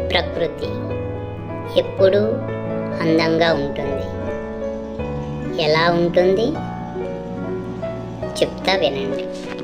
ప్రకృతి ఎప్పుడూ అందంగా ఉంటుంది ఎలా ఉంటుంది చెప్తా వినండి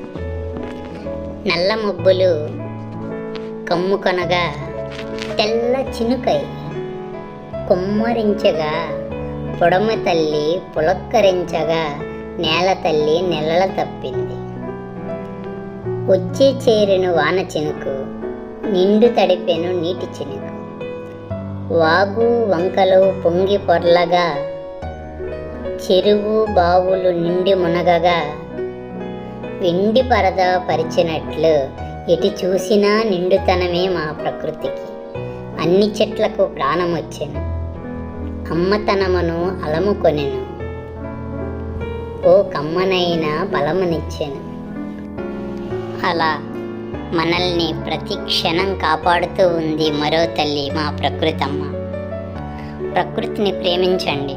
నల్ల మబ్బులు కమ్ముకొనగా తెల్ల చినుకై కుమ్మరించగా పొడమ తల్లి పులక్కరించగా నేల తల్లి నెలల తప్పింది వచ్చే చేరెను వాన చినుకు నిండు తడిపెను నీటి చినుకు వాగు వంకలు పొంగి పొర్లగా చెరువు బావులు నిండి మునగగా వెండి పరద పరిచినట్లు ఎటు చూసినా నిండుతనమే మా ప్రకృతికి అన్ని చెట్లకు ప్రాణం వచ్చెను అమ్మతనమును అలముకొనెను ఓ కమ్మనైన బలమునిచ్చెను అలా మనల్ని ప్రతి క్షణం కాపాడుతూ ఉంది మరో తల్లి మా ప్రకృతమ్మ ప్రకృతిని ప్రేమించండి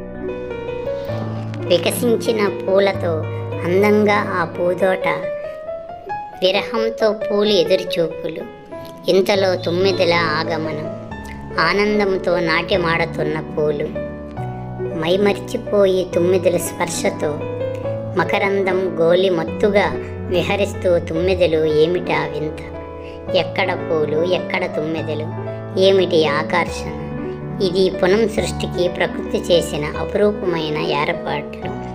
వికసించిన పూలతో అందంగా ఆ పూదోట విరహంతో పూలు ఎదురుచూపులు ఇంతలో తొమ్మిదిల ఆగమనం ఆనందంతో నాట్యమాడుతున్న పూలు మైమరిచిపోయి తొమ్మిదిల స్పర్శతో మకరందం గోలి మత్తుగా విహరిస్తూ తుమ్మెదలు ఏమిటా వింత ఎక్కడ పూలు ఎక్కడ తుమ్మెదలు ఏమిటి ఆకర్షణ ఇది పునం సృష్టికి ప్రకృతి చేసిన అపురూపమైన ఏర్పాట్లు